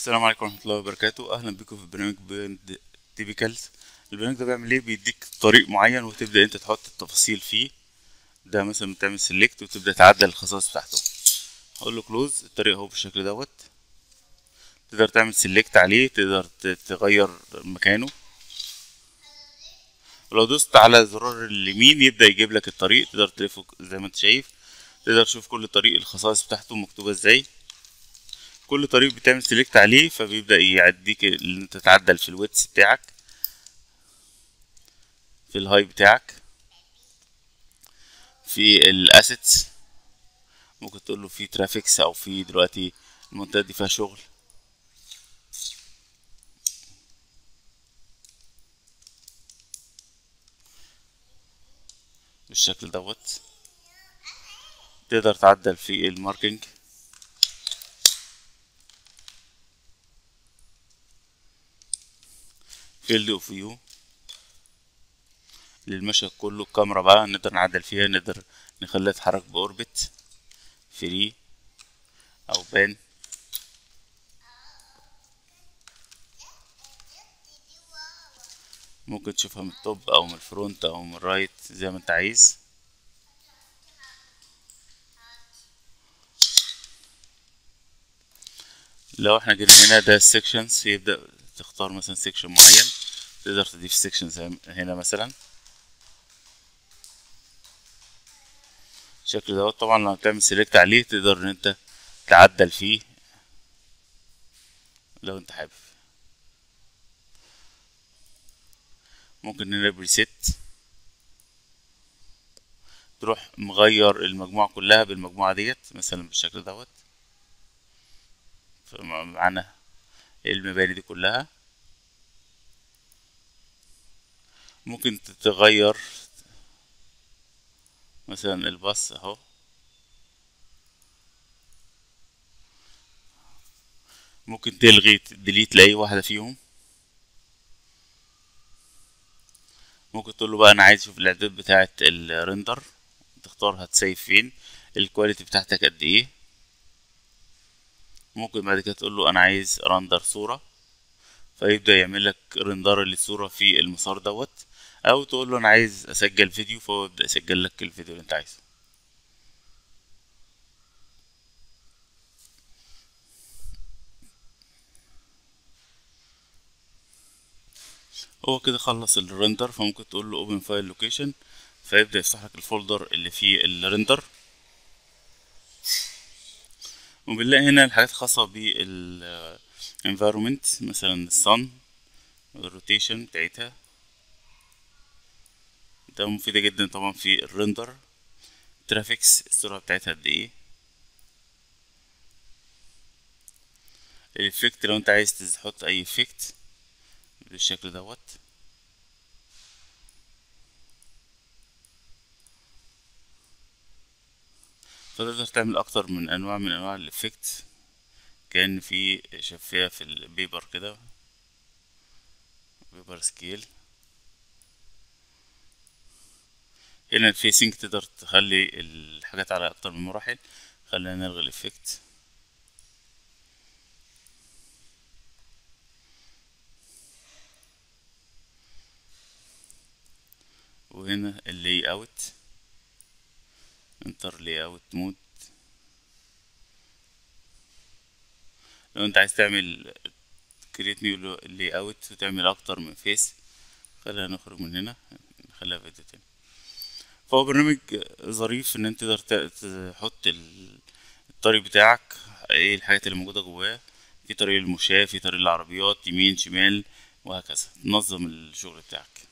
السلام عليكم ورحمة الله وبركاته أهلا بكم في برنامج بيند تيبيكالز البرنامج ده بيعمل ايه بيديك طريق معين وتبدأ انت تحط التفاصيل فيه ده مثلا بتعمل سيلكت وتبدأ تعدل الخصائص بتاعته هقول له كلوز الطريق اهو بالشكل دوت تقدر تعمل سيلكت عليه تقدر ت- تغير مكانه ولو دوست على زرار اليمين يبدأ يجيب لك الطريق تقدر تلفه زي ما انت شايف تقدر تشوف كل طريق الخصائص بتاعته مكتوبة ازاي كل طريق بتعمل سيلكت عليه فبيبدأ يعديك اللي انت تعدل في الويتس بتاعك في الهاي بتاعك في الاسيتس ممكن تقول له في ترافيكس او في دلوقتي المنطقة دي فيها شغل بالشكل دوت تقدر تعدل في الماركينج فيلد اوف فيو للمشهد كله الكاميرا بقى نقدر نعدل فيها نقدر نخليها تتحرك بأوربت فري او بان ممكن تشوفها من التوب او من الفرونت او من الرايت زي ما انت عايز لو احنا جينا هنا ده السكشنز يبدأ تختار مثلا سيكشن معين تقدر تضيف سيكشنز هنا مثلا الشكل دوت طبعا لما تعمل سيلكت عليه تقدر ان انت تعدل فيه لو انت حابب ممكن هنا بريسيت تروح مغير المجموعة كلها بالمجموعة ديت مثلا بالشكل دوت معانا المباني دي كلها ممكن تتغير مثلا الباص اهو ممكن تلغي ديليت لاي واحدة فيهم ممكن تقول له بقى انا عايز اشوف الاعداد بتاعة الريندر تختار هتسيف فين الكواليتي بتاعتك قد ايه ممكن بعد كده تقول له انا عايز رندر صورة فيبدأ يعمل لك رندر للصورة في المسار دوت او تقول له انا عايز اسجل فيديو فهو يبدأ يسجل لك الفيديو اللي انت عايزه هو كده خلص الرندر فممكن تقول له open file location فيبدأ يفتح لك الفولدر اللي فيه الرندر وبنلاقي هنا الحاجات الخاصة بال environment مثلا الصن الروتيشن بتاعتها ده مفيدة جدا طبعا في الرندر ترافيكس السرعة بتاعتها قد ايه الافكت لو انت عايز تحط اي افكت بالشكل دوت فتقدر تعمل اكتر من انواع من انواع الافكت كان في شفافية في البيبر كده بيبر سكيل هنا الفيسنج تقدر تخلي الحاجات على اكتر من مراحل خلينا نلغي الافكت وهنا اللي اوت انتر لي اوت مود لو انت عايز تعمل كريت نيو لي اوت وتعمل اكتر من فيس خلينا نخرج من هنا نخليها فيديو تاني فهو برنامج ظريف ان انت تقدر تحط الطريق بتاعك ايه الحاجات اللي موجودة جواه في طريق المشاة في طريق العربيات يمين شمال وهكذا تنظم الشغل بتاعك